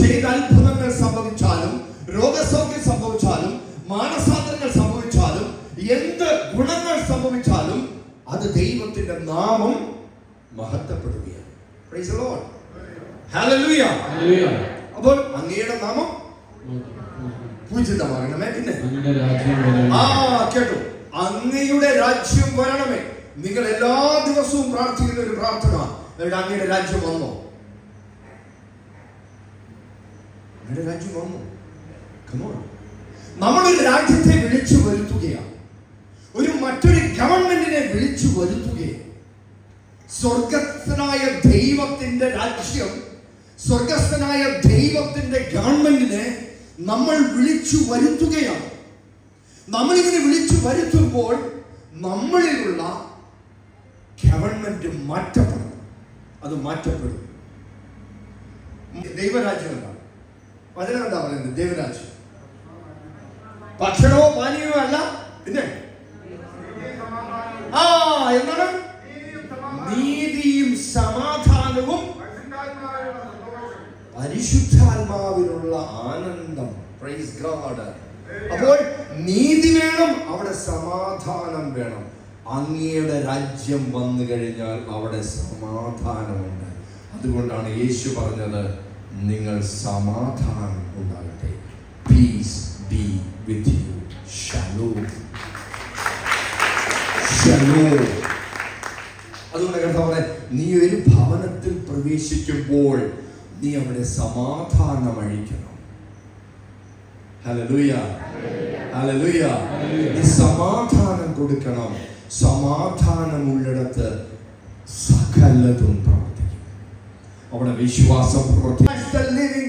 ചെയ്ത അത്ഭുതങ്ങൾ സംഭവിച്ചാലും രോഗസൗഖ്യം സംഭവിച്ചാലും മാനസാന്തരങ്ങൾ സംഭവിച്ചാലും എന്ത് ഗുണങ്ങൾ സംഭവിച്ചാലും അത് ദൈവത്തിന്റെ നാമം മഹത്വപ്പെടുകയാണ് Praise the Lord. Hallelujah. Hallelujah. അപ്പോൾ അങ്ങയുടെ നാമം പൂജിതമാകണമേ പിന്നെ അങ്ങയുടെ രാജ്യം വരണമേ. ആ കേട്ടു അങ്ങയുടെ രാജ്യം വരണമേ നിങ്ങൾ എല്ലാ ദിവസവും പ്രാർത്ഥിക്കുന്ന ഒരു പ്രാർത്ഥന എന്നിട്ട് അങ്ങയുടെ രാജ്യം വന്നോ അങ്ങയുടെ രാജ്യം വന്നോ Come on. നമ്മളൊരു രാജ്യത്തെ വിളിച്ചു വരുത്തുകയാണ് ഒരു മറ്റൊരു ഗവൺമെന്റിനെ വിളിച്ചു വരുത്തുകയാണ് സ്വർഗസ്ഥനായ ദൈവത്തിന്റെ രാജ്യം സ്വർഗസ്ഥനായ ദൈവത്തിന്റെ ഗവൺമെന്റിനെ നമ്മൾ വിളിച്ചു വരുത്തുകയാണ് നമ്മളിങ്ങനെ വിളിച്ചു വരുത്തുമ്പോൾ നമ്മളിലുള്ള ഗവൺമെന്റ് മാറ്റപ്പെടും അത് മാറ്റപ്പെടും ദൈവരാജ്യം എന്താണ് വചനം എന്താ പറയുന്നത് ദൈവരാജ്യം ഭക്ഷണമോ പാനീയമോ അല്ല പിന്നെ ആ എന്താണ് നീതിയും സമാധാനവും പരിശുദ്ധാത്മാവിനുള്ള ആനന്ദം പ്രൈസ് ഗോഡ് അപ്പോൾ നീതി വേണം അവിടെ സമാധാനം വേണം അങ്ങയുടെ രാജ്യം വന്നു കഴിഞ്ഞാൽ അവിടെ സമാധാനമുണ്ട് അതുകൊണ്ടാണ് യേശു പറഞ്ഞത് നിങ്ങൾ സമാധാനം ഉണ്ടാകട്ടെ പീസ് ബി വിത്ത് യു ഷലോ ഷലോ അതുകൊണ്ട് കർത്താവെ നീ ഒരു ഭവനത്തിൽ പ്രവേശിക്കുമ്പോൾ നീ അവിടെ സമാധാനം അഴിക്കണം ഹല്ലേലൂയ ഹല്ലേലൂയ നീ സമാധാനം കൊടുക്കണം സമാധാനമുള്ളിടത്ത് സകലതും പ്രവർത്തിക്കും അവിടെ വിശ്വാസം പ്രവർത്തിക്കും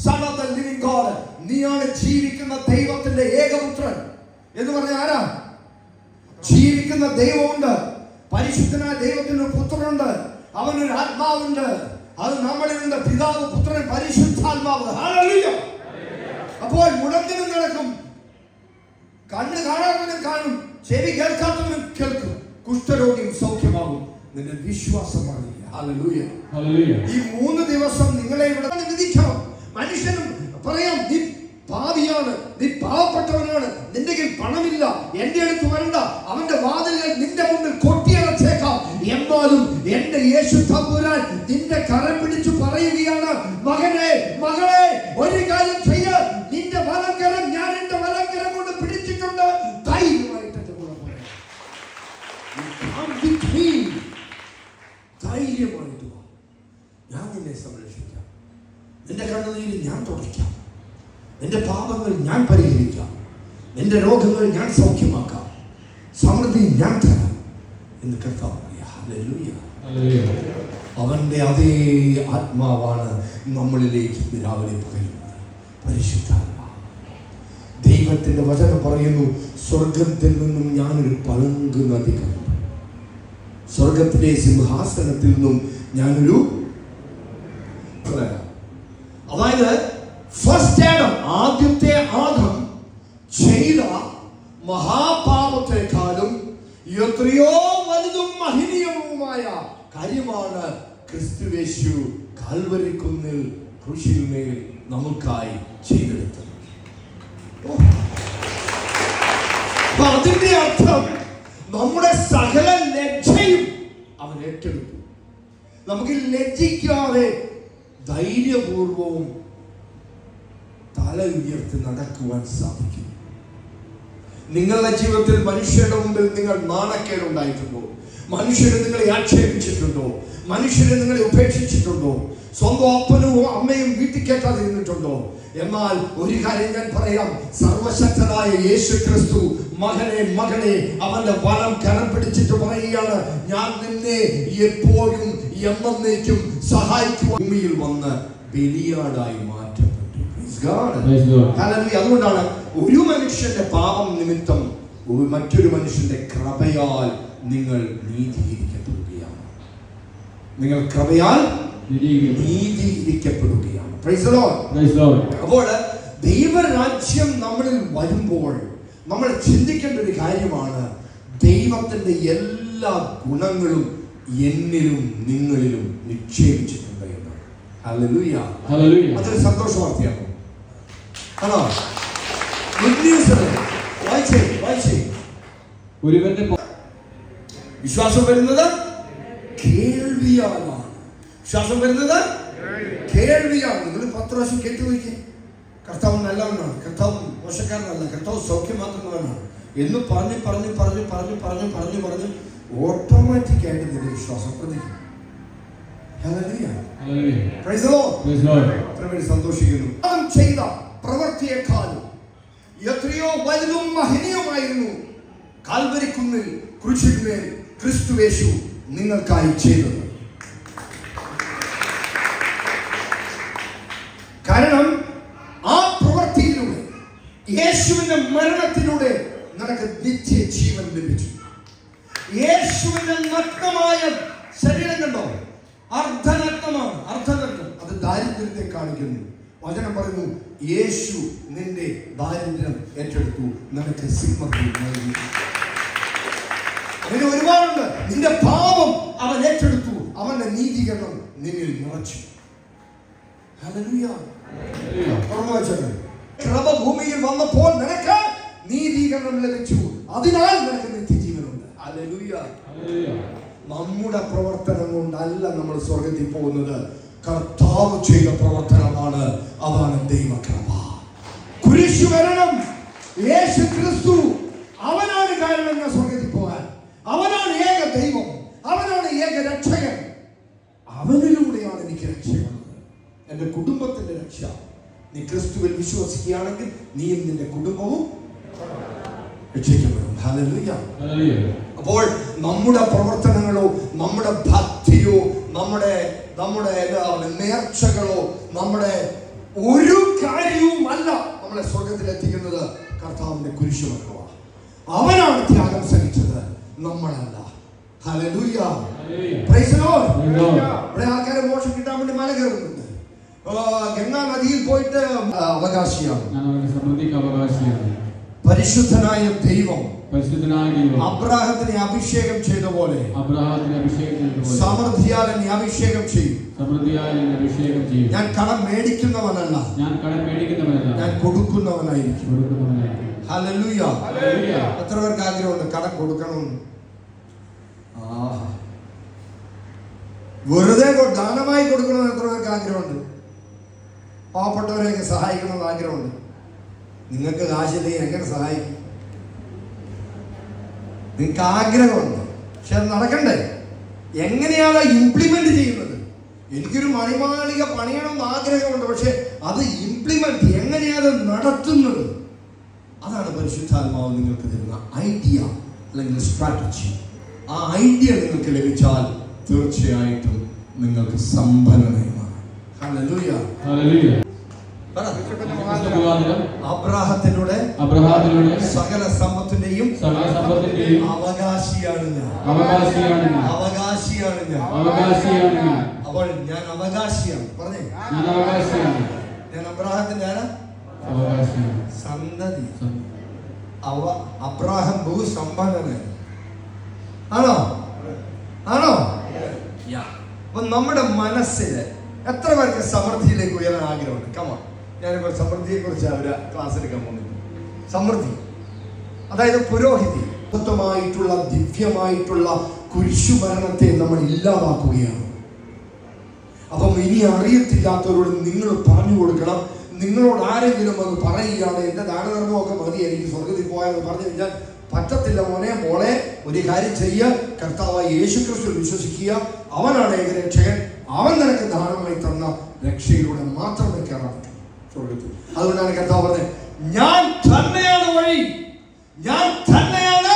നീയാണ് ജീവിക്കുന്ന ദൈവത്തിന്റെ ഏകപുത്രൻ എന്ന് പറഞ്ഞ ആരാ ജീവിക്കുന്ന ദൈവമുണ്ട് പരിശുദ്ധനായ ദൈവത്തിന് ഒരു പുത്രനുണ്ട് അവനൊരു ആത്മാവുണ്ട് അത് നമ്മളിലുണ്ട് പിതാവ് പുത്രൻ പരിശുദ്ധാത്മാവ് ഹല്ലേലൂയ. അപ്പോൾ മുടങ്ങിനും നടക്കും കണ്ണ് കാണാത്തവനും കാണും ചെവി കേൾക്കാത്തവനും കേൾക്കും കുഷ്ഠരോഗിയും സൗഖ്യമാകും നിന്റെ വിശ്വാസമാണ് ഹല്ലേലൂയ ഹല്ലേലൂയ. ഈ മൂന്ന് ദിവസം നിങ്ങളെ ഇവിടെ വിധിക്കണം മനുഷ്യനും പറയാം നീ പാവിയാണ് നീ പാവപ്പെട്ടവനാണ് നിന്റെ കയ്യിൽ പണമില്ല എന്റെ അടുത്ത് വരണ്ട അവന്റെ വാതിലുകൾ നിന്റെ മുന്നിൽ കൊട്ടിയടച്ചേക്കാം എന്നാലും എന്റെ യേശു തമ്പുരാൻ നിന്റെ കരം പിടിച്ചു പറയുകയാണ് മകനെ മകളെ ഒരു കാര്യം ചെയ്യ നിന്റെ വലങ്കരം ഞാൻ എന്റെ വലങ്കരം കൊണ്ട് പിടിച്ചിട്ടുണ്ട് ധൈര്യമായിട്ട് എന്റെ കൂടെ പറയാം Come with me. ധൈര്യമായിട്ട് വാ ഞാൻ നിന്നെ സംരക്ഷിക്കാം നിന്റെ കണ്ണുനീര് ഞാൻ തുടയ്ക്കാം നിന്റെ പാപങ്ങൾ ഞാൻ പരിഹരിക്കാം നിന്റെ രോഗങ്ങൾ ഞാൻ സൗഖ്യമാക്കാം സമൃദ്ധി ഞാൻ തരാം എന്ന് കർത്താവ് പറയാ. ഹല്ലേലൂയ. ഹല്ലേലൂയ. അവന്റെ അതേ ആത്മാവാണ് നമ്മളിലേക്ക് രാവിലെ പകരുന്നത് പരിശുദ്ധാത്മാവ് ദൈവത്തിന്റെ വചനം പറയുന്നു സ്വർഗത്തിൽ നിന്നും ഞാനൊരു പളുങ്ക് നദി കണ്ടു സ്വർഗത്തിലെ സിംഹാസനത്തിൽ നിന്നും ഞാനൊരു പറയാം. അതായത് ഫസ്റ്റ് ആഡം ആദ്യത്തെ ആദം ചെയ്ത മഹാപാപത്തെക്കാളും എത്രയോ വലുതും മഹനീയവുമായ കാര്യമാണ് ക്രിസ്തുവേശു കാൽവരിക്കുന്നിൽ കൃഷിയിന്മേൽ നമുക്കായി ചെയ്തെടുത്തത് ഓ. അപ്പൊ അതിന്റെ അർത്ഥം നമ്മുടെ സകല ലജ്ജയും അവൻ ഏറ്റെടുത്തു നമുക്ക് ലജ്ജിക്കാതെ ധൈര്യപൂർവവും തല ഉയർത്തി നടക്കുവാൻ സാധിക്കും നിങ്ങളുടെ ജീവിതത്തിൽ മനുഷ്യരുടെ മുമ്പിൽ നിങ്ങൾ നാണക്കേടുണ്ടായിട്ടുണ്ടോ മനുഷ്യരെ നിങ്ങളെ ആക്ഷേപിച്ചിട്ടുണ്ടോ മനുഷ്യരെ നിങ്ങളെ ഉപേക്ഷിച്ചിട്ടുണ്ടോ സ്വന്തം അപ്പനും അമ്മയും വീട്ടിൽ കേട്ടാതിരുന്നിട്ടുണ്ടോ എന്നാൽ ഒരു കാര്യം ഞാൻ പറയാം സർവശക്തനായ യേശു ക്രിസ്തു മകനെ മകനെ അവന്റെ വലം കരം പിടിച്ചിട്ട് പറയുകയാണ് ഞാൻ നിന്നെ എപ്പോഴും എന്നേക്കും സഹായിക്കുവാൻ ഭൂമിയിൽ വന്ന് ബലിയാടായി മാറ്റപ്പെട്ടു Praise God. Praise God. Hallelujah. അതുകൊണ്ടാണ് ഒരു മനുഷ്യന്റെ പാപം നിമിത്തം ഒരു മറ്റൊരു മനുഷ്യന്റെ കൃപയാൽ നിങ്ങൾ നീതീകരിക്കപ്പെടുകയാണ് നിങ്ങൾ കൃപയാൽ നിരീകരിക്കുന്നു. നീതീകരിക്കപ്പെടുകയാണ് Praise the Lord. Praise Lord. അപ്പോൾ ദൈവരാജ്യം നമ്മളിൽ വരുമ്പോൾ നമ്മൾ ചിന്തിക്കേണ്ട ഒരു കാര്യമാണ് ദൈവത്തിന്റെ എല്ലാ ഗുണങ്ങളും എന്നിലും നിങ്ങളിലും നിക്ഷേപിച്ചിട്ടുണ്ട് എന്ന് ഹല്ലേലൂയ Hallelujah. അതൊരു സന്തോഷ വാർത്തയാണ് ആണോ ഗുഡ് ന്യൂസ് വായിച്ചേ വായിച്ചേ ഒരുവന്റെ പ- വിശ്വാസം വരുന്നത് കേൾവിയാലാണ് വിശ്വാസം വരുന്നത് കേൾവിയാണ് നിങ്ങൾ പത്ത് പ്രാവശ്യം കേട്ടു നോക്കിയേ കർത്താവ് നല്ലവനാണ് കർത്താവ് മോശക്കാരനല്ല കർത്താവ് സൗഖ്യം മാത്രമാണ് എന്ന് പറഞ്ഞ് പറഞ്ഞ് പറഞ്ഞ് പറഞ്ഞ് പറഞ്ഞ് പറഞ്ഞ് പറഞ്ഞ് ഓട്ടോമാറ്റിക് ആയിട്ട് നിന്റെ വിശ്വാസം പ്രതിക്കും Hallelujah. Hallelujah. Praise the Lord. Praise Lord. എത്ര പേര് സന്തോഷിക്കുന്നു അവൻ ചെയ്ത പ്രവൃത്തിയെക്കാളും എത്രയോ വലുതും മഹനീയമായിരുന്നു കാൽവരിക്കുന്നിൽ കുരിശിന്മേൽ ക്രിസ്തുവേശു നിങ്ങൾക്കായി ചെയ്തത് കാരണം ആ പ്രവൃത്തിയിലൂടെ യേശുവിന്റെ മരണത്തിലൂടെ നിനക്ക് നിത്യ ജീവൻ ലഭിച്ചു യേശുവിന്റെ നഗ്നമായ ശരീരം കണ്ടോ അർദ്ധനഗ്നമാണ് അർദ്ധനഗ്നം അത് ദാരിദ്ര്യത്തെ കാണിക്കുന്നു വചനം പറയുന്നു യേശു നിന്റെ ദാരിദ്ര്യം ഏറ്റെടുത്തു നിനക്ക് സിംഹത്തിൽ നൽകി അങ്ങനെ ഒരുപാടുണ്ട് നിന്റെ പാപം അവൻ ഏറ്റെടുത്തു അവന്റെ നീതീകരണം നിന്നിൽ നിറച്ചു Hallelujah. Hallelujah. തുറന്നു വെച്ചത് കൃപ ഭൂമിയിൽ വന്നപ്പോൾ നിനക്ക് നീതീകരണം ലഭിച്ചു അതിനാൽ നിനക്ക് നിത്യജീവനുണ്ട് Hallelujah. Hallelujah. നമ്മുടെ പ്രവർത്തനം കൊണ്ടല്ല നമ്മൾ സ്വർഗത്തിൽ പോകുന്നത് കർത്താവ് ചെയ്ത പ്രവർത്തനമാണ് അതാണ് ദൈവകൃപ കുരിശു വരണം യേശു ക്രിസ്തു അവനാണ് കാരണം ഞാൻ സ്വർഗത്തിൽ പോകാൻ അവനാണ് ഏക ദൈവം അവനാണ് ഏക രക്ഷകൻ അവനിലൂടെയാണ് എനിക്ക് രക്ഷയുള്ളത് എൻ്റെ കുടുംബത്തിന്റെ രക്ഷ നീ ക്രിസ്തുവിൽ വിശ്വസിക്കുകയാണെങ്കിൽ നീയും നിന്റെ കുടുംബവും രക്ഷിക്കപ്പെടും Hallelujah. Hallelujah. അപ്പോൾ നമ്മുടെ പ്രവർത്തനങ്ങളോ നമ്മുടെ ഭക്തിയോ നമ്മുടെ നമ്മുടെ എന്താ പറയുക, നേർച്ചകളോ നമ്മുടെ ഒരു കാര്യവും അല്ല നമ്മളെ സ്വർഗത്തിൽ എത്തിക്കുന്നത് കർത്താവിന്റെ കുരിശു വെക്കുക അവനാണ് ത്യാഗം സഹിച്ചത് നമ്മളല്ല hallelujah Hallelujah. Praise the Lord. Praise the Lord. ഇവിടെ ആൾക്കാർ മോശം കിട്ടാൻ വേണ്ടി മല കയറുന്നുണ്ട് ആ, ഗംഗാ നദിയിൽ പോയിട്ട് ആ, അവകാശിയാണ് ഞാൻ അവന്റെ സമൃദ്ധിക്ക് അവകാശിയാണ് പരിശുദ്ധനായ ദൈവം പരിശുദ്ധനായ ദൈവം അബ്രാഹത്തിനെ അഭിഷേകം ചെയ്ത പോലെ അബ്രഹാത്തിന് അഭിഷേകം ചെയ്തതുപോലെ സമൃദ്ധിയാൽ എന്നെ അഭിഷേകം ചെയ്യും സമൃദ്ധിയായി എന്നെ അഭിഷേകം ചെയ്യും ഞാൻ കടം മേടിക്കുന്നവനല്ല ഞാൻ കടം മേടിക്കുന്നവനല്ല ഞാൻ കൊടുക്കുന്നവനായിരിക്കും കൊടുക്കുന്നവനായിരിക്കും ഹല്ലേലൂയ Hallelujah. എത്ര പേർക്ക് ആഗ്രഹമുണ്ട് കടം കൊടുക്കണമെന്ന് ആഹാ. വെറുതെ കൊ- ദാനമായി കൊടുക്കണമെന്ന് എത്ര പേർക്ക് ആഗ്രഹമുണ്ട് പാവപ്പെട്ടവരെയൊക്കെ സഹായിക്കണമെന്ന് ആഗ്രഹമുണ്ട് നിങ്ങൾക്ക് കാശില്ലെങ്കിൽ എങ്ങനെ സഹായിക്കും നിങ്ങൾക്ക് ആഗ്രഹമുണ്ട് പക്ഷെ അത് നടക്കണ്ടേ എങ്ങനെയാണ് ഇംപ്ലിമെന്റ് ചെയ്യുന്നത് എനിക്കൊരു മണിമാളിക പണിയണമെന്ന് ആഗ്രഹമുണ്ട് പക്ഷെ അത് ഇംപ്ലിമെന്റ് എങ്ങനെയാണ് അത് നടത്തുന്നത് അതാണ് പരിശുദ്ധാത്മാവ് നിങ്ങൾക്ക് തരുന്ന ഐഡിയ അല്ലെങ്കിൽ സ്ട്രാറ്റജി ആ ഐഡിയ നിങ്ങൾക്ക് ലഭിച്ചാൽ തീർച്ചയായിട്ടും നിങ്ങൾക്ക് സമ്പന്നമായി മാറും Hallelujah. Hallelujah. പറ. ക്രിസ്തു മുഖാന്തരം അബ്രാഹത്തിലൂടെ അബ്രഹാത്തിലൂടെ സകല സമ്പത്തിന്റെയും സകല സമ്പത്തിന്റെയും അവകാശിയാണ് ഞാൻ അവകാശിയാണ് ഞാൻ അവകാശിയാണ് ഞാൻ അവകാശിയാണ് ഞാൻ അപ്പോൾ ഞാൻ അവകാശിയാണ് പറഞ്ഞേ ഞാൻ അവകാശിയാണ് ഞാൻ അബ്രാഹത്തിന്റെ ആരാ അവകാശിയാണ് സന്തതി സം- അവ അബ്രാഹം ബഹുസമ്പന്നനായി ആണോ ആണോ അപ്പൊ നമ്മുടെ മനസ്സിൽ എത്ര പേർക്ക് സമൃദ്ധിയിലേക്ക് ഉയരാൻ ആഗ്രഹമുണ്ട് കമ ഞാനിപ്പോൾ സമൃദ്ധിയെ കുറിച്ച് ഒരു ക്ലാസ് എടുക്കാൻ പോകുന്നു സമൃദ്ധി അതായത് പുരോഹിതി മഹത്വമായിട്ടുള്ള ദിവ്യമായിട്ടുള്ള കുരിശുമരണത്തെ നമ്മൾ ഇല്ലാതാക്കുകയാണ് അപ്പം ഇനി അറിയത്തില്ലാത്തവരോട് നിങ്ങൾ പറഞ്ഞു കൊടുക്കണം നിങ്ങളോട് ആരെങ്കിലും അത് പറയുകയാണ് എൻ്റെ ദാനധർമ്മമൊക്കെ മതി എനിക്ക് സ്വർഗത്തിൽ പോയാന്ന് പറഞ്ഞു കഴിഞ്ഞാൽ പറ്റത്തില്ല മോനെ മോളെ ഒരു കാര്യം ചെയ്യുക കർത്താവായ യേശു ക്രിസ്തു വിശ്വസിക്കുക അവനാണ് ഏകരക്ഷകൻ അവൻ നിനക്ക് ദാനമായി തന്ന രക്ഷയിലൂടെ മാത്രമേ കയറാൻ പറ്റൂ സ്വർഗത്തിൽ അതുകൊണ്ടാണ് കർത്താവ് പറഞ്ഞത് ഞാൻ തന്നെയാണ് വഴി ഞാൻ തന്നെയാണ്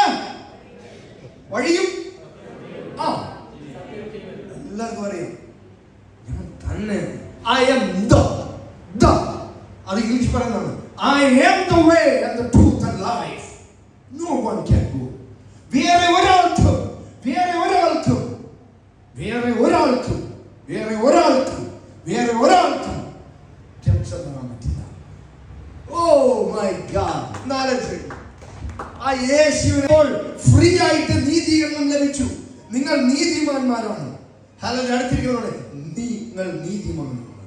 വഴിയും ആ എല്ലാവർക്കും അറിയാം ഞാൻ തന്നെ ഐ എം ദ ദ അത് ഇംഗ്ലീഷ് പറയുന്നതാണ് I am the way and the truth and life no one can go വേറെ ഒരാൾക്കും വേറെ ഒരാൾക്കും വേറെ ഒരാൾക്കും വേറെ ഒരാൾക്കും വേറെ ഒരാൾക്കും രക്ഷ തരാൻ പറ്റില്ല ഓ മൈ ഗാഡ് നാലഞ്ച് ആ യേശുവിനോൾ ഫ്രീ ആയിട്ട് നീതീകരണം ലഭിച്ചു നിങ്ങൾ നീതിമാന്മാരാണ് ഹലോ അടുത്തിരിക്കുന്നതോടെ നിങ്ങൾ നീതിമാന്മാരാണ്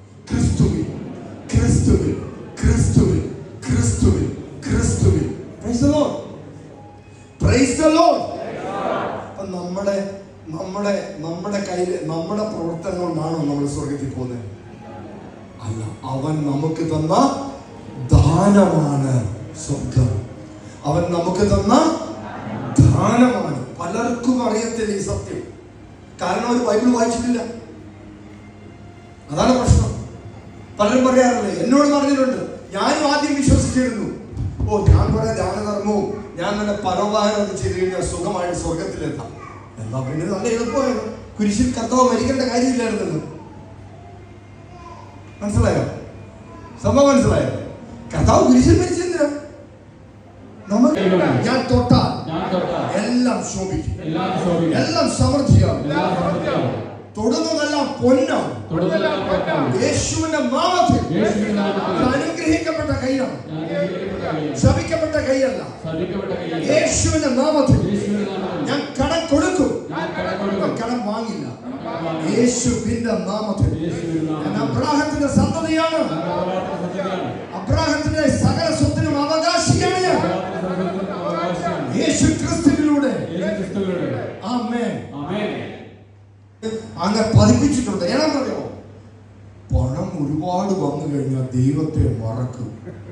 ക്രിസ്തുവിൽ ക്രിസ്തുവിൽ ക്രിസ്തുവിൽ ക്രിസ്തുവിൽ Praise the Lord. Praise the Lord. അപ്പൊ നമ്മുടെ നമ്മുടെ നമ്മുടെ കയ്യിൽ നമ്മുടെ പ്രവർത്തനം കൊണ്ടാണോ നമ്മൾ സ്വർഗത്തിൽ പോകുന്നത് അല്ല അവൻ നമുക്ക് തന്ന ദാനമാണ് സ്വർഗം അവൻ നമുക്ക് തന്ന ദാനമാണ് പലർക്കും അറിയത്തില്ല ഈ സത്യം കാരണം അവർ ബൈബിൾ വായിച്ചിട്ടില്ല അതാണ് പ്രശ്നം പലരും പറയാറില്ലേ എന്നോട് പറഞ്ഞിട്ടുണ്ട് ഞാനും ആദ്യം വിശ്വസിച്ചിരുന്നു ഓ ഞാൻ കുറെ ദാനധർമ്മവും ഞാൻ തന്നെ പരോപകാരമൊക്കെ ചെയ്തു കഴിഞ്ഞാൽ സുഖമായിട്ട് സ്വർഗത്തിലെത്താം എന്നാ പിന്നെ നല്ല എളുപ്പമായിരുന്നു കുരിശിൽ കർത്താവ് മരിക്കേണ്ട കാര്യമില്ലായിരുന്നല്ലോ മനസ്സിലായോ സംഭവം മനസ്സിലായോ കർത്താവ് കുരിശിൽ മരിച്ചെന്തിനാ നമുക്ക് ഞാൻ തൊട്ടാൽ ഞാൻ തൊട്ടാൽ എല്ലാം ശോഭിക്കും എല്ലാം ശോഭിക്കും എല്ലാം സമൃദ്ധിയാവും എല്ലാം സമൃദ്ധിയാവും തൊടുന്നതെല്ലാം പൊന്നാവും തൊടുതെല്ലാം പൊട്ടാവും യേശുവിന്റെ നാമത്തിൽ യേശുവിന്റെ ഇത് നാമത്തിൽ അനുഗ്രഹിക്കപ്പെട്ട കൈയാണ് ഞാൻ അനുഗ്രഹിക്കപ്പെട്ട കൈയാണ്. ശപിക്കപ്പെട്ട കൈയല്ല ശപിക്കപ്പെട്ട കൈയല്ല. യേശുവിന്റെ നാമത്തിൽ യേശുവിന്റെ നാമത്തിൽ ഞാൻ കടം കൊടുക്കും ഞാൻ കടം കൊടുക്കും. ഞാൻ കടം വാങ്ങില്ല കടം വാങ്ങില്ല. യേശുവിന്റെ നാമത്തിൽ യേശുവിന്റെ ഞാൻ നാമത്തിൽ. അബ്രാഹത്തിന്റെ സന്തതിയാണ് ഞാൻ പ്രവാചക സത്യമാണ്. അബ്രാഹത്തിന്റെ സകല സ്വത്തിനും അവകാശിയാണ് ഞാൻ പ്രവാചക സത്യത്തിന് അവകാശിയാണ്. യേശു ക്രിസ്തുവിലൂടെ യേശു ക്രിസ്തുവിലൂടെ. ആമേൻ ആമേൻ. അങ്ങനെ പതിപ്പിച്ചിട്ടുണ്ട് ഏതാണെന്നറിയോ പണം ഒരുപാട് വന്നു കഴിഞ്ഞാൽ ദൈവത്തെ മറക്കും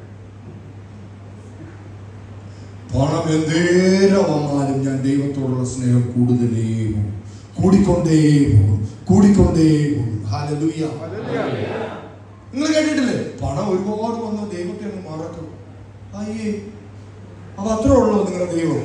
പണം എന്തേരം വന്നാലും ഞാൻ ദൈവത്തോടുള്ള സ്നേഹം കൂടുതലേ പോകും കൂടിക്കൊണ്ടേ പോകും കൂടിക്കൊണ്ടേ പോകും ഹല്ലേലൂയ നിങ്ങൾ കേട്ടിട്ടില്ലേ പണം ഒരുപാട് വന്ന ദൈവത്തെ അങ്ങ് മറക്കും അയ്യേ അപ്പൊ അത്രേ ഉള്ളൂ നിങ്ങളുടെ ദൈവം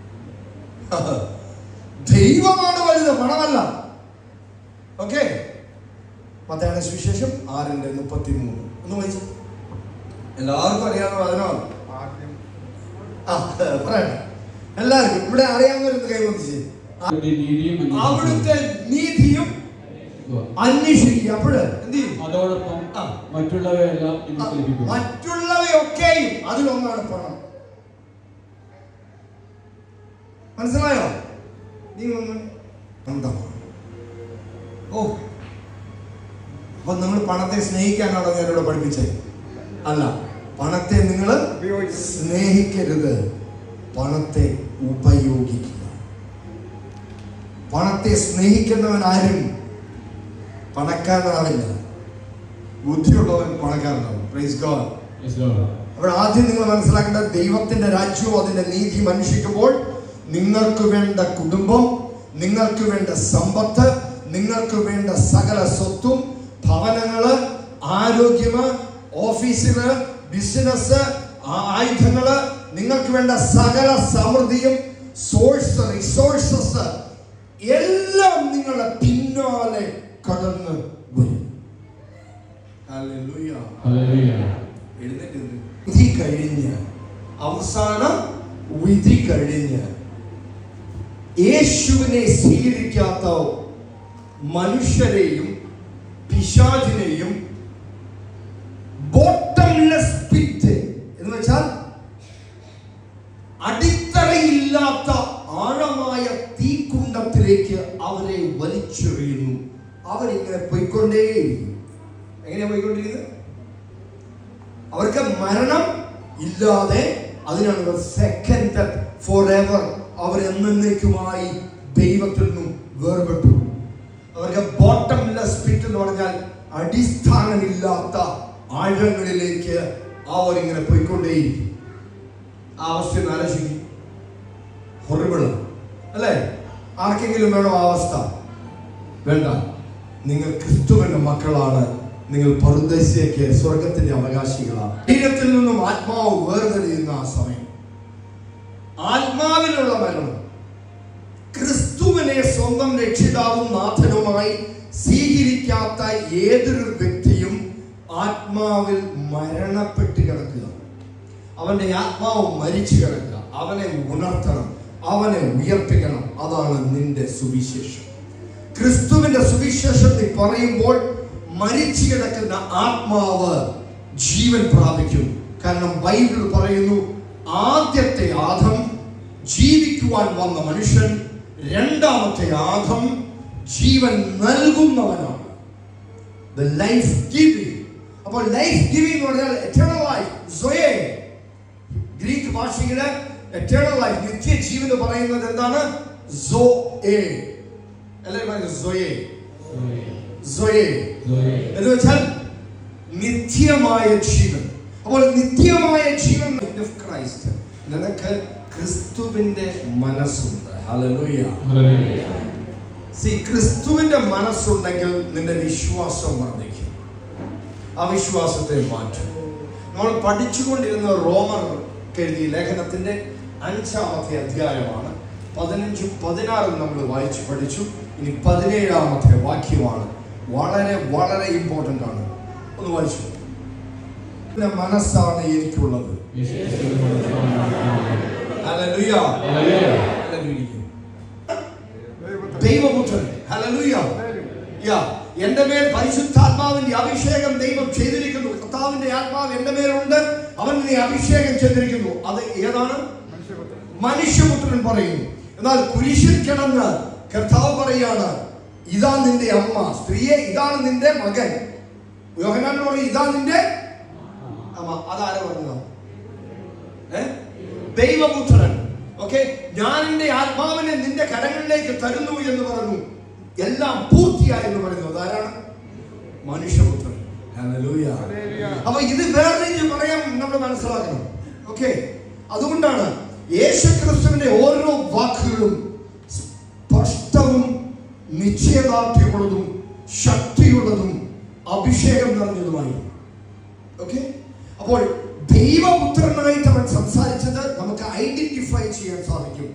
ദൈവമാണ് വലുത് പണമല്ല ഓക്കെ മത്തായുടെ സുവിശേഷം ആറിന്റെ മുപ്പത്തി മൂന്ന് ഒന്ന് വായിച്ചു എല്ലാവർക്കും അറിയാവുന്ന വചനമാണ് ആ പറയട്ടെ എല്ലാവർക്കും ഇവിടെ അറിയാവുന്നവരൊന്ന് കൈവന്നിച്ച് അവരുടെ നീതിയും അവിടുത്തെ നീതിയും അന്വേഷിക്കുക. അന്വേഷിക്കുക അപ്പോഴ് എന്ത് ചെയ്യും അതോടൊപ്പം ആ. മറ്റുള്ളവയെല്ലാം ആ, നിങ്ങൾക്ക് ലഭിക്കും മറ്റുള്ളവയൊക്കെയും അതിലൊന്നാണ് പണം മനസ്സിലായോ നീ ഒന്ന് അന്തമാണ് ഓ അപ്പൊ നിങ്ങൾ പണത്തെ സ്നേഹിക്കാനാണോ ഞാനിവിടെ പഠിപ്പിച്ചത് അല്ല പണത്തെ നിങ്ങൾ സ്നേഹിക്കരുത് പണത്തെ ഉപയോഗിക്കുക പണത്തെ സ്നേഹിക്കുന്നവൻ ആരും പണക്കാരനാവില്ല ബുദ്ധിയുള്ളവൻ പണക്കാരനാവും പ്രൈസ് ഗോഡ് Yes, Lord. അപ്പോൾ ആദ്യം നിങ്ങൾ മനസ്സിലാക്കേണ്ട ദൈവത്തിന്റെ രാജ്യവും അതിന്റെ നീതിയും അന്വേഷിക്കുമ്പോൾ നിങ്ങൾക്ക് വേണ്ട കുടുംബം നിങ്ങൾക്ക് വേണ്ട സമ്പത്ത് നിങ്ങൾക്ക് വേണ്ട സകല സ്വത്തും ഭവനങ്ങള് ആരോഗ്യമ് ഓഫീസില് ബിസിനസ് ആയുധങ്ങള് നിങ്ങൾക്ക് വേണ്ട സകല സമൃദ്ധിയും സോഴ്സ് റിസോഴ്സസ് എല്ലാം നിങ്ങളുടെ പിന്നാലെ കടന്ന് വരും Hallelujah. Hallelujah. എഴുന്നേറ്റ് നിന്ന്. വിധി കഴിഞ്ഞ് അവസാനം വിധി കഴിഞ്ഞ് യേശുവിനെ സ്വീകരിക്കാത്ത മനുഷ്യരെയും പിശാചിനെയും ബോട്ടംലെസ് പിറ്റ് എന്ന് വെച്ചാൽ അടിത്തറയില്ലാത്ത ആഴമായ തീക്കുണ്ടത്തിലേക്ക് അവരെ വലിച്ചെറിയുന്നു അവരിങ്ങനെ പോയിക്കൊണ്ടേയിരിക്കും എങ്ങനെയാ പോയിക്കൊണ്ടിരിക്കുന്നത് അവർക്ക് മരണം ഇല്ലാതെ അതിനാണ് സെക്കൻഡ് ഫോർ എവർ അവർ എന്നേക്കുമായി ദൈവത്തിൽ നിന്നും വേർപെട്ടു അവർക്ക് ബോട്ടംലെസ് പിറ്റ് എന്ന് പറഞ്ഞാൽ അടിസ്ഥാനമില്ലാത്ത ആഴങ്ങളിലേക്ക് അവർ ഇങ്ങനെ പോയിക്കൊണ്ടേയിരിക്കും ആ അവസ്ഥ ഒന്ന് ആലോചിക്കും ഹൊറിബിൾ അല്ലേ ആർക്കെങ്കിലും വേണോ ആ അവസ്ഥ വേണ്ട നിങ്ങൾ ക്രിസ്തുവിന്റെ മക്കളാണ് നിങ്ങൾ പറുദസ്യക്ക് സ്വർഗത്തിന്റെ അവകാശികളാണ് ശരീരത്തിൽ നിന്നും ആത്മാവ് വേർതിരിയുന്ന ആ സമയം ആത്മാവിലുള്ള മരണം ക്രിസ്തുവിനെ സ്വന്തം രക്ഷിതാവും നാഥനുമായി സ്വീകരിക്കാത്ത ഏതൊരു വ്യക്തിയും ആത്മാവിൽ മരണപ്പെട്ട് കിടക്കുക അവന്റെ ആത്മാവ് മരിച്ചു കിടക്കുക അവനെ ഉണർത്തണം അവനെ ഉയർപ്പിക്കണം അതാണ് നിന്റെ സുവിശേഷം ക്രിസ്തുവിന്റെ സുവിശേഷം നീ പറയുമ്പോൾ മരിച്ചു കിടക്കുന്ന ആത്മാവ് ജീവൻ പ്രാപിക്കും കാരണം ബൈബിൾ പറയുന്നു ആദ്യത്തെ ആദം ജീവിക്കുവാൻ വന്ന മനുഷ്യൻ രണ്ടാമത്തെ ആദം ജീവൻ നൽകുന്നവനാണ് ദ ലൈഫ് ഗിവിംഗ് അപ്പോൾ ലൈഫ് ഗിവിംഗ് എന്ന് പറഞ്ഞാൽ എറ്റേണൽ ലൈഫ് സൊയേ ഗ്രീക്ക് ഭാഷയില് എറ്റേണൽ ലൈഫ് നിത്യജീവൻ എന്ന് പറയുന്നത് എന്താണ് സോ എ എല്ലാവരും പറഞ്ഞു സൊയേ സൊയേ എന്ന് വെച്ചാൽ നിത്യമായ ജീവൻ അപ്പോൾ നിത്യമായ ജീവൻ ഓഫ് ക്രൈസ്റ്റ് നിനക്ക് ക്രിസ്തുവിന്റെ മനസ്സുണ്ട് ഹല്ലേലൂയ സി ക്രിസ്തുവിന്റെ മനസ്സുണ്ടെങ്കിൽ നിന്റെ വിശ്വാസം വർദ്ധിക്കും ആ വിശ്വാസത്തെ മാറ്റും നമ്മൾ പഠിച്ചുകൊണ്ടിരുന്ന റോമർ എഴുതിയ ലേഖനത്തിന്റെ അഞ്ചാമത്തെ അധ്യായമാണ് പതിനഞ്ചും പതിനാറും നമ്മൾ വായിച്ചു പഠിച്ചു ഇനി പതിനേഴാമത്തെ വാക്യമാണ് വളരെ വളരെ ഇമ്പോർട്ടൻ്റ് ആണ് ഒന്ന് വായിച്ചു പിന്നെ മനസ്സാണ് എനിക്കുള്ളത് ഹല്ലേലൂയ. ഹല്ലേലൂയ. ദൈവപുത്രൻ ഹല്ലേലൂയ. യാ, എന്റെ മേൽ പരിശുദ്ധാത്മാവിന്റെ അഭിഷേകം ദൈവം ചെയ്തിരിക്കുന്നു കർത്താവിന്റെ ആത്മാവ് എന്റെ മേലുണ്ട് അവൻ നീ അഭിഷേകം ചെയ്തിരിക്കുന്നു അത് ഏതാണ് മനുഷ്യപുത്രൻ പറയുന്നു എന്നാൽ കുരിശിൽ കിടന്ന് കർത്താവ് പറയാണ് ഇതാ നിന്റെ അമ്മ സ്ത്രീയെ ഇതാണ് നിന്റെ മകൻ യോഹനാൻ പറയും ഇതാ നിന്റെ അമ്മ അതാരെ പറഞ്ഞോ ഏ? ദൈവപുത്രൻ ഓക്കെ ഞാൻ എന്റെ ആത്മാവിനെ നിന്റെ കരങ്ങളിലേക്ക് തരുന്നു എന്ന് പറഞ്ഞു എല്ലാം പൂർത്തിയായി എന്ന് പറയുന്നു അതാരാണ് മനുഷ്യപുത്രൻ ഹല്ലേലൂയ. അപ്പൊ ഇത് വേറെ പറയാൻ നമ്മൾ മനസ്സിലാക്കണം ഓക്കെ അതുകൊണ്ടാണ് യേശു ക്രിസ്തുവിന്റെ ഓരോ വാക്കുകളും സ്പഷ്ടവും നിശ്ചയദാർഢ്യമുള്ളതും ശക്തിയുള്ളതും അഭിഷേകം നിറഞ്ഞതുമായി ഓക്കെ അപ്പോൾ ദൈവപുത്രനായിട്ട് അവൻ സംസാരിച്ചത് നമുക്ക് ഐഡന്റിഫൈ ചെയ്യാൻ സാധിക്കും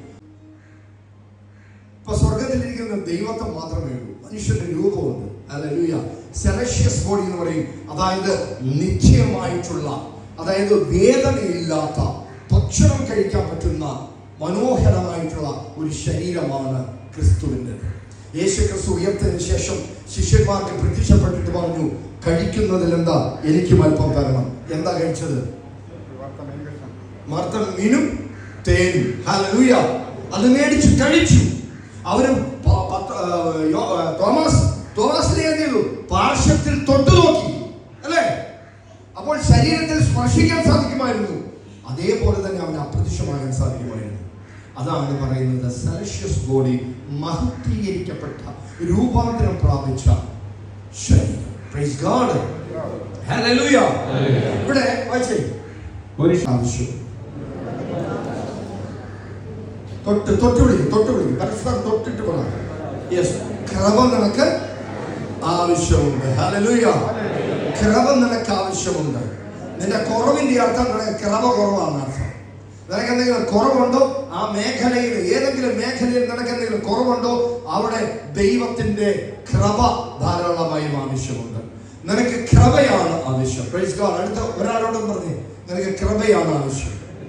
ഇപ്പൊ സ്വർഗത്തിലിരിക്കുന്ന ദൈവത്തെ മാത്രമേ ഉള്ളൂ മനുഷ്യന്റെ രൂപമുണ്ട് അല്ലെ സെലഷ്യസ് ബോഡി എന്ന് പറയും അതായത് നിശ്ചയമായിട്ടുള്ള അതായത് വേദനയില്ലാത്ത ഭക്ഷണം കഴിക്കാൻ പറ്റുന്ന മനോഹരമായിട്ടുള്ള ഒരു ശരീരമാണ് ക്രിസ്തുവിൻ്റെ യേശു ക്രിസ്തു ഉയർത്തതിന് ശേഷം ശിഷ്യന്മാർക്ക് പ്രത്യക്ഷപ്പെട്ടിട്ട് പറഞ്ഞു കഴിക്കുന്നതിൽ എന്താ എനിക്കും അല്പം തരണം എന്താ കഴിച്ചത് മർത്തൻ മീനും തേനും ഹല്ലേലൂയ അത് മേടിച്ച് കഴിച്ചു അവരും പ- പത്ത്- ആ, യോ- ആ, തോമസ് തോമസിനെ എന്ത് ചെയ്തു പാർശ്വത്തിൽ തൊട്ടു നോക്കി അല്ലേ അപ്പോൾ ശരീരത്തിൽ സ്പർശിക്കാൻ സാധിക്കുമായിരുന്നു അതേപോലെ തന്നെ അവന് അപ്രത്യക്ഷമാകാൻ സാധിക്കുമായിരുന്നു അതാണ് പറയുന്നത് സെൽഷ്യസ് ബോഡി മഹത്വീകരിക്കപ്പെട്ട രൂപാന്തരം പ്രാപിച്ച ശരീരം പ്രൈസ് ഗോഡ് ഹല്ലേലൂയ ഇവിടെ വായിച്ചേ ആവശ്യം തൊട്ട് തൊട്ട് വിളിക്കും തൊട്ട് വിളിക്കും പരസ്പരം തൊട്ടിട്ട് പറ യെസ് ക്രമ നിനക്ക് ആവശ്യമുണ്ട് ഹല്ലേലൂയ ക്രമ നിനക്ക് ആവശ്യമുണ്ട് നിന്റെ കുറവിന്റെ അർത്ഥം നിനക്ക് ക്രമ കുറവാണ് അർത്ഥം നിനക്ക് എന്തെങ്കിലും കുറവുണ്ടോ ആ മേഖലയിൽ ഏതെങ്കിലും മേഖലയിൽ നിനക്ക് എന്തെങ്കിലും കുറവുണ്ടോ അവിടെ ദൈവത്തിന്റെ കൃപ ധാരാളമായും ആവശ്യമുണ്ട് നിനക്ക് കൃപയാണ് ആവശ്യം പ്രൈസ് ഗോഡ് അടുത്ത ഒരാളോടും പറഞ്ഞേ നിനക്ക് കൃപയാണ് ആവശ്യം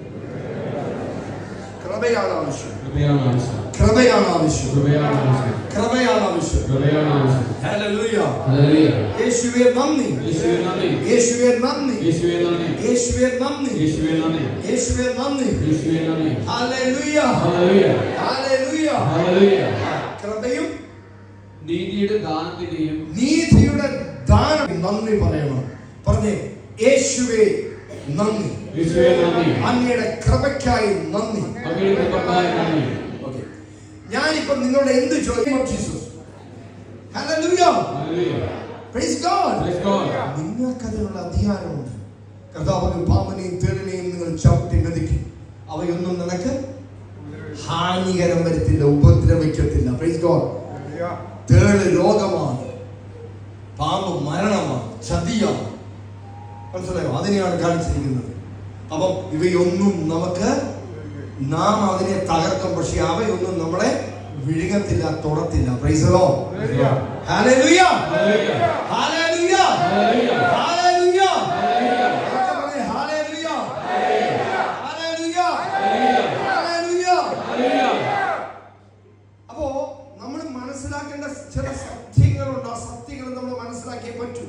കൃപയാണ് ആവശ്യം കൃപയാണ് ആവശ്യം കൃപയാണ് ആവശ്യം കൃപയാണ് ആവശ്യം കൃപയാണ് ആവശ്യം കൃപയാണ് ആവശ്യം ഹല്ലേലൂയ ഹല്ലേലൂയ യേശുവേ നന്ദി യേശുവേ നന്ദി യേശുവേ നന്ദി യേശുവേ നന്ദി യേശുവേ നന്ദി യേശുവേ നന്ദി യേശുവേ നന്ദി യേശുവേ നന്ദി ഹല്ലേലൂയ ഹല്ലേലൂയ ഹല്ലേലൂയ ഹല്ലേലൂയ കൃപയും നീതിയുടെ ദാനത്തിന്റെയും നീതിയുടെ ദാനം നന്ദി പറയണം പറഞ്ഞേ യേശുവേ നന്ദി യേശുവേ നന്ദി അങ്ങയുടെ കൃപയ്ക്കായി നന്ദി അങ്ങയുടെ കൃപക്കായി നന്ദി ഓക്കെ ഞാനിപ്പം നിങ്ങളുടെ എന്ത് ചോദ്യം Jesus hallelujah hallelujah praise God praise God നിങ്ങൾക്കതിനുള്ള അധികാരമുണ്ട് കർത്താവിനും പാമ്പനെയും തേടിനെയും നിങ്ങൾ ചവിട്ടി മെതിക്കും അവയൊന്നും നിനക്ക് ഹാനികരം വരുത്തില്ല ഉപദ്രവിക്കത്തില്ല പ്രൈസ് ഗോഡ് തേള് രോഗമാണ് പാമ്പ് മരണമാണ് ചതിയാണ് മനസ്സിലായോ അതിനെയാണ് കാണിച്ചിരിക്കുന്നത് അപ്പം ഇവയൊന്നും നമുക്ക് നാം അതിനെ തകർക്കും പക്ഷെ അവയൊന്നും നമ്മളെ വിഴുങ്ങത്തില്ല തൊടത്തില്ല പ്രൈസലോ ഹാലൂയ ഹല്ലേലൂയ ഹാലൂയ ഹല്ലേലൂയ ഹാലൂയ ഉറക്കെ പറഞ്ഞേ, ഹാലൂയ ഹാലൂയ ഹാലൂയ ഹല്ലേലൂയ അപ്പോ നമ്മൾ മനസ്സിലാക്കേണ്ട ചില സത്യങ്ങളുണ്ട് ആ സത്യങ്ങൾ നമ്മൾ മനസ്സിലാക്കിയേ പറ്റൂ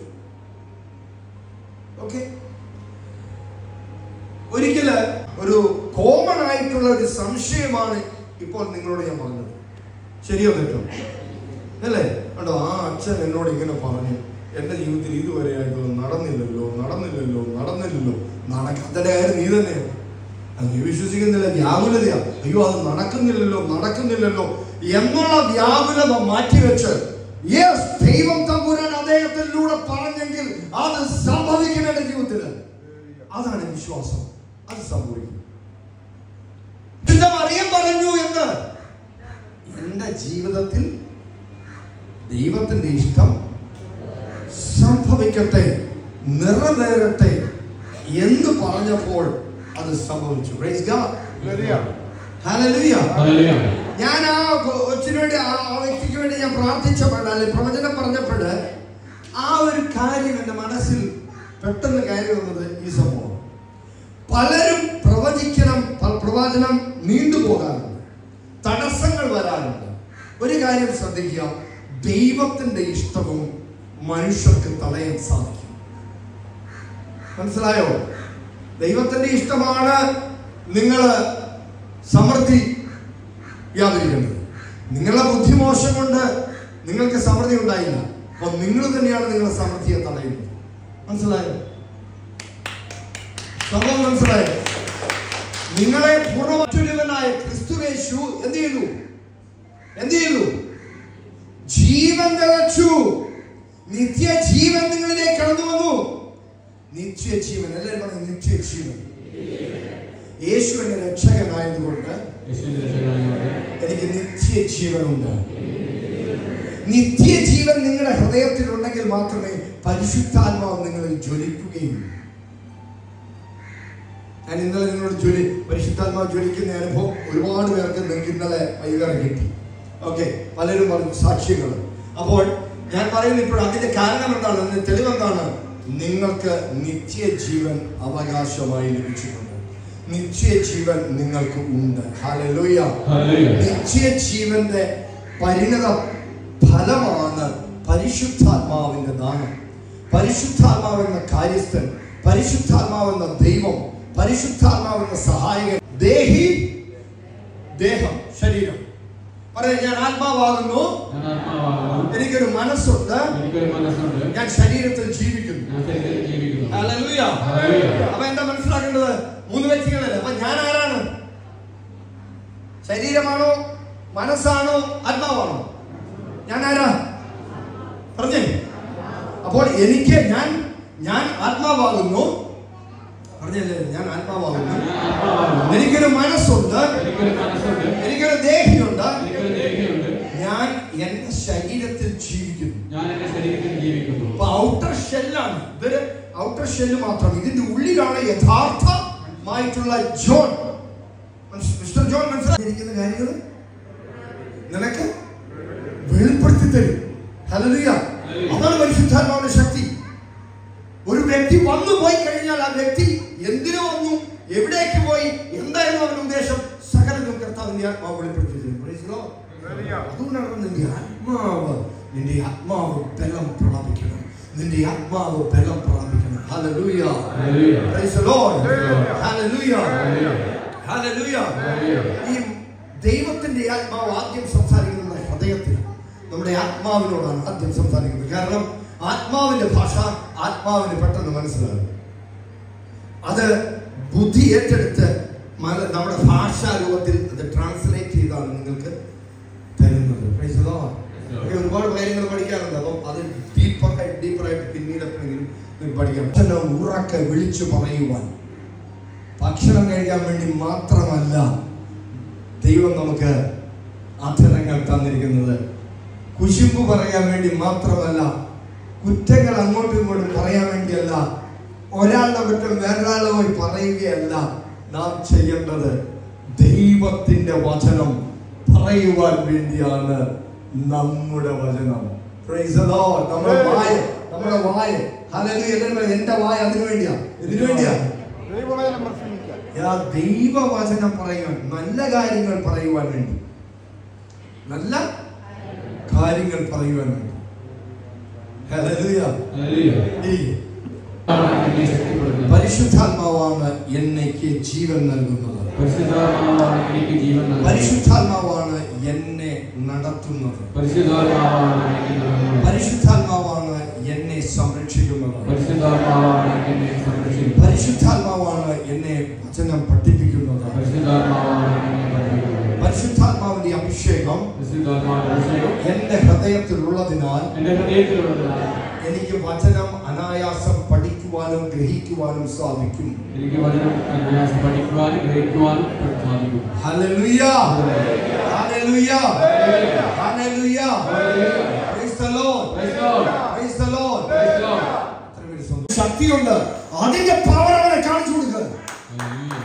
ഓക്കെ ഒരിക്കല് ഒരു കോമൺ ആയിട്ടുള്ള ഒരു സംശയമാണ് ഇപ്പോൾ നിങ്ങളോട് ഞാൻ പറഞ്ഞത് ശരിയോ തെറ്റോ അല്ലേ കണ്ടോ ആ അച്ഛൻ എന്നോട് ഇങ്ങനെ പറഞ്ഞു എന്റെ ജീവിതത്തിൽ ഇതുവരെയായിട്ടും നടന്നില്ലല്ലോ നടന്നില്ലല്ലോ നടന്നില്ലല്ലോ നടക്കാത്തതിന്റെ കാര്യം നീ തന്നെയാണ് അത് നീ വിശ്വസിക്കുന്നില്ല വ്യാകുലതയാ അയ്യോ അത് നടക്കുന്നില്ലല്ലോ നടക്കുന്നില്ലല്ലോ എന്നുള്ള വ്യാകുലത മാറ്റിവെച്ച് യെസ് ദൈവം തമ്പുരാൻ അദ്ദേഹത്തിലൂടെ പറഞ്ഞെങ്കിൽ അത് സംഭവിക്കും എന്റെ ജീവിതത്തിൽ അതാണ് വിശ്വാസം അത് സംഭവിക്കും വിശുദ്ധ മറിയം പറഞ്ഞു എന്ന് എന്റെ ജീവിതത്തിൽ ദൈവത്തിന്റെ ഇഷ്ടം സംഭവിക്കട്ടെ നിറവേറട്ടെ എന്ന് പറഞ്ഞപ്പോൾ അത് സംഭവിച്ചു Praise God. Hallelujah. ഹല്ലേലൂയ ഞാൻ ആ കൊച്ചിന് വേണ്ടി ആ ആ വ്യക്തിക്ക് വേണ്ടി ഞാൻ പ്രാർത്ഥിച്ചപ്പോൾ അല്ലെ പ്രവചനം പറഞ്ഞപ്പോൾ ആ ഒരു കാര്യം എൻ്റെ മനസ്സിൽ പെട്ടെന്ന് കയറി വന്നത് ഈ സംഭവം പലരും പ്രവചിക്കണം പ- പ്രവചനം നീണ്ടുപോകാറുണ്ട് തടസ്സങ്ങൾ വരാറുണ്ട് ഒരു കാര്യം ശ്രദ്ധിക്കുക ദൈവത്തിന്റെ ഇഷ്ടവും മനുഷ്യർക്ക് തടയാൻ സാധിക്കും മനസ്സിലായോ ദൈവത്തിന്റെ ഇഷ്ടമാണ് നിങ്ങൾ സമൃദ്ധി വ്യാപരിക്കുന്നത് നിങ്ങളുടെ ബുദ്ധിമോശം കൊണ്ട് നിങ്ങൾക്ക് സമൃദ്ധി ഉണ്ടായില്ല അപ്പൊ നിങ്ങൾ തന്നെയാണ് നിങ്ങളുടെ സമൃദ്ധിയെ തടയുന്നത് മനസ്സിലായോ സംഭവം മനസ്സിലായോ നിങ്ങളെ പൂർണ്ണമറ്റുള്ളവനായ ക്രിസ്തുവേശു എന്ത് ചെയ്തു എന്ത് ചെയ്തു ജീവൻ തികച്ചു നിത്യജീവൻ നിങ്ങളിലേക്ക് കടന്നു വന്നു നിത്യജീവൻ എല്ലാവരും പറഞ്ഞു നിത്യജീവൻ യേശു എന്റെ രക്ഷകനായതുകൊണ്ട് യേശുവിന്റെ രക്ഷകനായ എനിക്ക് നിത്യജീവനുണ്ട് നിത്യജീവൻ നിങ്ങളുടെ ഹൃദയത്തിൽ ഉണ്ടെങ്കിൽ മാത്രമേ പരിശുദ്ധാത്മാവ് നിങ്ങളിൽ ജ്വലിക്കുകയുള്ളൂ ഞാൻ ഇന്നലെ നിങ്ങളോട് ജ്വലി പരിശുദ്ധാത്മാവ് ജ്വലിക്കുന്ന അനുഭവം ഒരുപാട് പേർക്ക് നിങ്ങൾക്ക് ഇന്നലെ വൈകുന്നേരം കിട്ടി ഓക്കെ പലരും പറഞ്ഞു സാക്ഷ്യങ്ങൾ അപ്പോൾ ഞാൻ പറയുന്നത് ഇപ്പോൾ അതിന്റെ കാരണം എന്താണ് അതിന്റെ തെളിവെന്താണ് നിങ്ങൾക്ക് നിത്യജീവൻ അവകാശമായി ലഭിച്ചിട്ടുണ്ട് നിത്യജീവൻ നിങ്ങൾക്ക് ഉണ്ട് ഹല്ലേലൂയ ഹല്ലേലൂയ നിത്യജീവന്റെ പരിണത ഫലമാണ് പരിശുദ്ധാത്മാവിന്റെ ദാനം പരിശുദ്ധാത്മാവെന്ന കാര്യസ്ഥൻ പരിശുദ്ധാത്മാവെന്ന ദൈവം പരിശുദ്ധാത്മാവെന്ന സഹായകൻ ദേഹി ദേഹം ശരീരം പറയാം ഞാൻ ആത്മാവാകുന്നു ഞാൻ ആത്മാവാകുന്നു എനിക്കൊരു മനസ്സുണ്ട് എനിക്കൊരു മനസ്സുണ്ട് ഞാൻ ശരീരത്തിൽ ജീവിക്കുന്നു ഞാൻ ശരീരത്തിൽ ജീവിക്കുന്നു ഹല്ലേലൂയ. ഹല്ലേലൂയ. അപ്പൊ എന്താ മനസ്സിലാക്കേണ്ടത് മൂന്ന് വ്യക്തികളല്ലേ അപ്പൊ ഞാൻ ആരാണ് ശരീരമാണോ മനസ്സാണോ ആത്മാവാണോ ഞാൻ ആരാ പറഞ്ഞേ അപ്പോൾ എനിക്ക് ഞാൻ ഞാൻ ആത്മാവാകുന്നു പറഞ്ഞല്ലേ ഞാൻ ആത്മാവാകുന്നു ഞാൻ ആത്മാവാകുന്നു എനിക്കൊരു മനസ്സുണ്ട് എനിക്കൊരു മനസ്സുണ്ട് എനിക്കൊരു ദേഹിയുണ്ട് എനിക്കൊരു ദേഹിയുണ്ട് ഞാൻ എന്റെ ശരീരത്തിൽ ജീവിക്കുന്നു ഞാൻ എന്റെ ശരീരത്തിൽ ജീവിക്കുന്നു അപ്പൊ ഔട്ടർ ഷെല്ലാണ് ഇതൊരു ഔട്ടർ ഷെല്ല് മാത്രം ഇതിന്റെ ഉള്ളിലാണ് യഥാർത്ഥമായിട്ടുള്ള ജോൺ മനസ്സ്- മിസ്റ്റർ ജോൺ മനസ്സിലാക്കിയിരിക്കുന്ന കാര്യങ്ങൾ നിനക്ക് വെളിപ്പെടുത്തി തരും ഹല്ലേലൂയ അതാണ് പരിശുദ്ധാത്മാവിന്റെ ശക്തി ഒരു വ്യക്തി വന്നു പോയി കഴിഞ്ഞാൽ ആ വ്യക്തി എന്തിനു വന്നു എവിടേക്ക് പോയി എന്തായിരുന്നു അവന്റെ ഉദ്ദേശം സകലതും കർത്താവിന്റെ ആത്മാവ് വെളിപ്പെടുത്തി തരും Praise the Lord. അതുകൊണ്ടാണ് നിന്റെ ആത്മാവ് നിന്റെ ആത്മാവ് ബലം പ്രാപിക്കണം നിന്റെ ആത്മാവ് ബലം പ്രാപിക്കണം hallelujah hallelujah. Praise the Lord. Hallelujah. Hallelujah. Hallelujah. Hallelujah. Hallelujah. ഈ ദൈവത്തിന്റെ ആത്മാവ് ആദ്യം സംസാരിക്കുന്നത് നമ്മുടെ ഹൃദയത്തിൽ നമ്മുടെ ആത്മാവിനോടാണ് ആദ്യം സംസാരിക്കുന്നത് കാരണം ആത്മാവിന്റെ ഭാഷ ആത്മാവിന് പെട്ടെന്ന് മനസ്സിലാകും അത് ബുദ്ധി ഏറ്റെടുത്ത് മല- നമ്മുടെ ഭാഷാ രൂപത്തിൽ അത് ട്രാൻസ്ലേറ്റ് ചെയ്താണ് നിങ്ങൾക്ക് തരുന്നത് Praise the Lord. ഒക്കെ ഒരുപാട് കാര്യങ്ങൾ പഠിക്കാറുണ്ട് അപ്പം അത് ഡീപ്പറായിട്ട് ഡീപ്പറായിട്ട് പിന്നീട് എപ്പോഴെങ്കിലും നിങ്ങൾക്ക് പഠിക്കാം ഭക്ഷണം ഉറക്കെ വിളിച്ചു പറയുവാൻ ഭക്ഷണം കഴിക്കാൻ വേണ്ടി മാത്രമല്ല ദൈവം നമുക്ക് അധരങ്ങൾ തന്നിരിക്കുന്നത് കുശുമ്പ് പറയാൻ വേണ്ടി മാത്രമല്ല കുറ്റങ്ങൾ അങ്ങോട്ടും ഇങ്ങോട്ടും പറയാൻ വേണ്ടിയല്ല ഒരാളുടെ കുറ്റം വേറൊരാളെ പോയി പറയുകയല്ല നാം ചെയ്യേണ്ടത് ദൈവത്തിന്റെ വചനം പറയുവാൻ വേണ്ടിയാണ് നമ്മുടെ വചനം Praise the Lord. നമ്മുടെ വായ നമ്മുടെ വായ ഹല്ലേലൂയ എല്ലാവരും പറയും, എന്റെ വായ അതിനു വേണ്ടിയാ ഇതിനു വേണ്ടിയാ ദൈവവചനം പ്രസംഗിക്കാൻ ആ ദൈവവചനം പറയുവാൻ നല്ല കാര്യങ്ങൾ പറയുവാൻ വേണ്ടി നല്ല കാര്യങ്ങൾ പറയുവാൻ വേണ്ടി ഹല്ലേലൂയ. ഹല്ലേലൂയ. ഇരിക്ക്. ആണ് എന്നെ ശക്തിപ്പെടുത്തുന്നത്. പരിശുദ്ധാത്മാവാണ് എന്നേക്ക് ജീവൻ നൽകുന്നത് പരിശുദ്ധാത്മാവാണ് എനിക്ക് ജീവൻ നൽകുന്നത് പരിശുദ്ധാത്മാവാണ് എന്നെ നടത്തുന്നത് പരിശുദ്ധാത്മാവാണ് എനിക്ക് നൽകുന്നത് പരിശുദ്ധാത്മാവാണ് എന്നെ സംരക്ഷിക്കുന്നത് പരിശുദ്ധാത്മാവാണ് എന്നെ സംരക്ഷിക്കുന്നത് പരിശുദ്ധാത്മാവാണ് എന്നെ വചനം പഠിപ്പിക്കുന്നത് പരിശുദ്ധാത്മാവാണ് എന്നെ പഠിപ്പിക്കുന്നത് പരിശുദ്ധാത്മാവിന്റെ അഭിഷേകം പരിശുദ്ധാത്മാവിന്റെ അഭിഷേകം എന്റെ ഹൃദയത്തിലുള്ളതിനാൽ എന്റെ ഹൃദയത്തിലുള്ളതിനാൽ എനിക്ക് വചനം അനായാസം പഠിക്കുവാനും ഗ്രഹിക്കുവാനും സാധിക്കും എനിക്ക് വചനം അന്യാസം പഠിക്കുവാനും ഗ്രഹിക്കുവാനും സാധിക്കും hallelujah hallelujah hallelujah praise the lord Praise God. Praise the lord Praise God. ശക്തിയുണ്ട് അതിന്റെ പവർ അവനെ കാണിച്ചു കൊടുക്കുക Hallelujah.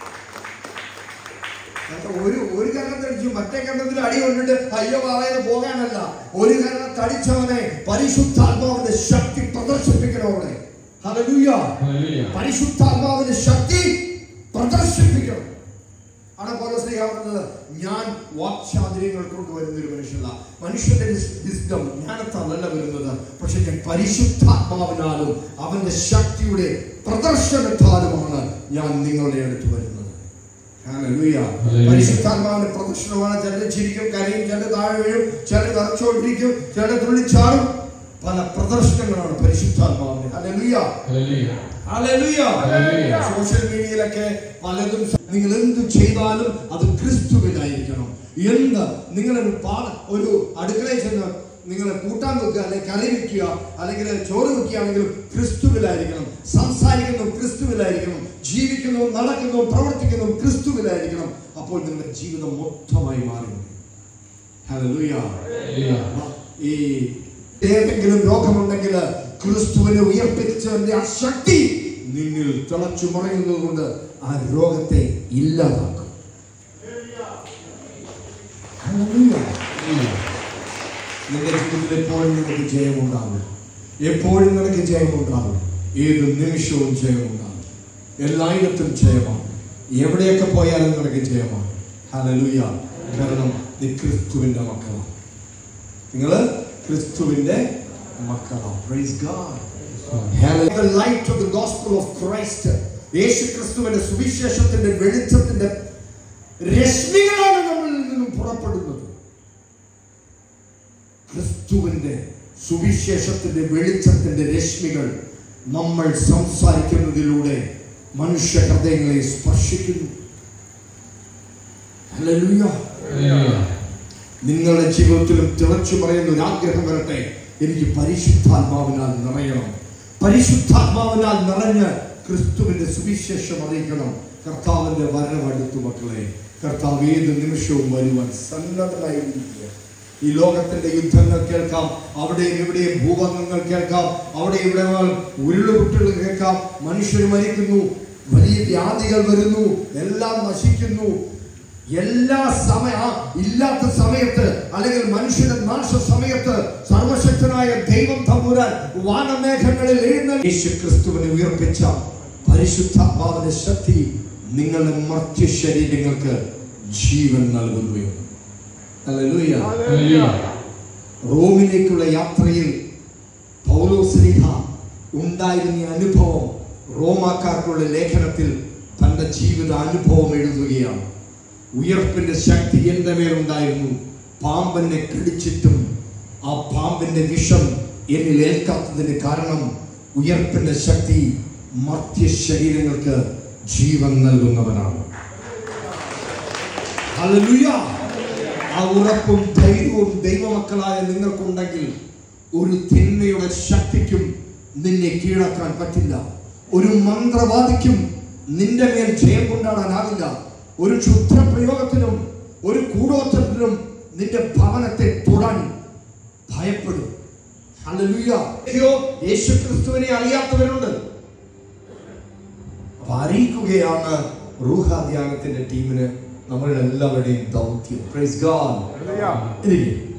എന്നിട്ട് ഒരു ഒരു കരണത്തടിച്ചു മറ്റേ കരണത്തിൽ അടി കൊണ്ടിട്ട് അയ്യോ പറയുന്നത് പോകാനല്ല ഒരു കരണത്തടിച്ചവനെ പരിശുദ്ധാത്മാവിന്റെ ശക്തി പ്രദർശിപ്പിക്കണം അവിടെ ഹല്ലേലൂയ Hallelujah. പരിശുദ്ധാത്മാവിന്റെ ശക്തി പ്രദർശിപ്പിക്കണം ആണ് പൗലോസ് പറഞ്ഞത് ഞാൻ വാക്ചാതുര്യങ്ങൾ കൊണ്ടുവരുന്ന ഒരു മനുഷ്യല്ല മനുഷ്യന്റെ വിസ്ഡം ജ്ഞാനത്താലല്ല വരുന്നത് പക്ഷെ ഞാൻ പരിശുദ്ധാത്മാവിനാലും അവന്റെ ശക്തിയുടെ പ്രദർശനത്താലുമാണ് ഞാൻ നിങ്ങളുടെ അടുത്ത് വരുന്നത് Hallelujah. Hallelujah. പരിശുദ്ധാത്മാവിന്റെ പ്രദർശനമാണ് ചിലർ ചിരിക്കും കരയും ചിലർ താഴെ വീഴും ചിലർ തറച്ചോണ്ടിരിക്കും ചിലർ തുള്ളിച്ചാടും പല പ്രദർശനങ്ങളാണ് പരിശുദ്ധാത്മാവിന്റെ Hallelujah. Hallelujah. Hallelujah. Hallelujah. Social മീഡിയയിലൊക്കെ പലതും സ- നിങ്ങൾ എന്ത് ചെയ്താലും അത് ക്രിസ്തുവിലായിരിക്കണം എന്ത് നിങ്ങളൊരു പാ ഒരു അടുക്കളയിൽ ചെന്ന് നിങ്ങൾ കൂട്ടാൻ വെക്കുക അല്ലെങ്കിൽ കറി വെക്കുക അല്ലെങ്കിൽ ചോറ് വെക്കുകയാണെങ്കിലും ക്രിസ്തുവിലായിരിക്കണം സംസാരിക്കുന്നതും ക്രിസ്തുവിലായിരിക്കണം ജീവിക്കുന്നതും നടക്കുന്നതും പ്രവർത്തിക്കുന്നതും ക്രിസ്തുവിലായിരിക്കണം അപ്പോൾ നിങ്ങളുടെ ജീവിതം മൊത്തമായി മാറി Hallelujah. Hallelujah. ഈ ഏതെങ്കിലും രോഗമുണ്ടെങ്കിൽ ക്രിസ്തുവിനെ ഉയർപ്പിച്ചവന്റെ ആ ശക്തി നിന്നിൽ തിളച്ചു മറയുന്നത് കൊണ്ട് ആ രോഗത്തെ ഇല്ലാതാക്കും Hallelujah. നിന്റെ ജീവിതത്തിൽ എപ്പോഴും നിനക്ക് ജയമുണ്ടാകും എപ്പോഴും നിനക്ക് ജയമുണ്ടാകും ഏത് നിമിഷവും ജയമുണ്ടാകും എല്ലായിടത്തും ജയമാണ് എവിടെയൊക്കെ പോയാലും നിനക്ക് ജയമാണ് ഹലലുയ കാരണം നീ ക്രിസ്തുവിന്റെ മക്കളാണ് നിങ്ങള് ക്രിസ്തുവിന്റെ മക്കളാണ് Praise God. Hallelujah. The light of the gospel of Christ. യേശു ക്രിസ്തുവിന്റെ സുവിശേഷത്തിന്റെ വെളിച്ചത്തിന്റെ രശ്മികളാണ് നമ്മളിൽ നിന്നും പുറപ്പെടുന്നത് ക്രിസ്തുവിന്റെ സുവിശേഷത്തിന്റെ വെളിച്ചത്തിന്റെ രശ്മികൾ നമ്മൾ സംസാരിക്കുന്നതിലൂടെ മനുഷ്യ ഹൃദയങ്ങളെ സ്പർശിക്കുന്നു Hallelujah. Hallelujah. നിങ്ങളുടെ ജീവിതത്തിലും തിളച്ചു പറയുന്ന ഒരു ആഗ്രഹം വരട്ടെ എനിക്ക് പരിശുദ്ധാത്മാവിനാൽ നിറയണം പരിശുദ്ധാത്മാവിനാൽ നിറഞ്ഞ് ക്രിസ്തുവിന്റെ സുവിശേഷം അറിയിക്കണം കർത്താവിന്റെ വരവടുത്തു മക്കളെ കർത്താവ് ഏത് നിമിഷവും വരുവാൻ സന്നദ്ധനായിരിക്കുക ഈ ലോകത്തിന്റെ യുദ്ധങ്ങൾ കേൾക്കാം അവിടെയും ഇവിടെയും ഭൂകമ്പങ്ങൾ കേൾക്കാം അവിടെ ഇവിടെ ഉരുളുപൊട്ടുകൾ കേൾക്കാം മനുഷ്യർ മരിക്കുന്നു വലിയ വ്യാധികൾ വരുന്നു എല്ലാം നശിക്കുന്നു എല്ലാ സമയ ആ ഇല്ലാത്ത സമയത്ത് അല്ലെങ്കിൽ മനുഷ്യന്റെ നാശ സമയത്ത് സർവശക്തനായ ദൈവം തമ്പുരാൻ വാനമേഘങ്ങളിൽ എഴുന്നള്ളി യേശു ക്രിസ്തുവിനെ ഉയർപ്പിച്ച പരിശുദ്ധാത്മാവിന്റെ ശക്തി നിങ്ങളുടെ മർത്യ ശരീരങ്ങൾക്ക് ജീവൻ നൽകുകയാണ് Hallelujah. Hallelujah. റോമിലേക്കുള്ള യാത്രയിൽ പൗലോസ്ലിഹ ഉണ്ടായിരുന്ന ഈ അനുഭവം റോമാക്കാർക്കുള്ള ലേഖനത്തിൽ തന്റെ ജീവിത അനുഭവം എഴുതുകയാണ് ഉയർപ്പിന്റെ ശക്തി എന്റെ മേലുണ്ടായിരുന്നു പാമ്പനെ കടിച്ചിട്ടും ആ പാമ്പിന്റെ വിഷം എന്നിൽ ഏൽക്കാത്തതിന് കാരണം ഉയർപ്പിന്റെ ശക്തി മർത്യ ശരീരങ്ങൾക്ക് ജീവൻ നൽകുന്നവനാണ് Hallelujah. ആ ഉറപ്പും ധൈര്യവും ദൈവമക്കളായ നിങ്ങൾക്കുണ്ടെങ്കിൽ ഒരു തിന്മയുടെ ശക്തിക്കും നിന്നെ കീഴാക്കാൻ പറ്റില്ല ഒരു മന്ത്രവാദിക്കും നിന്റെ മേൽ ജയം കൊണ്ടാടാനാവില്ല ഒരു ക്ഷുദ്രപ്രയോഗത്തിനും ഒരു കൂടോത്രത്തിനും നിന്റെ ഭവനത്തെ തൊടാൻ ഭയപ്പെടും Hallelujah. അയ്യോ യേശു ക്രിസ്തുവിനെ അറിയാത്തവരുണ്ട് അപ്പൊ അറിയിക്കുകയാണ് റൂഹ ധ്യാനത്തിന്റെ ടീമിന് നമ്മളുടെ എല്ലാവരുടെയും ദൗത്യം പ്രൈസ് ഗാഡ് Hallelujah. ഇരിക്കും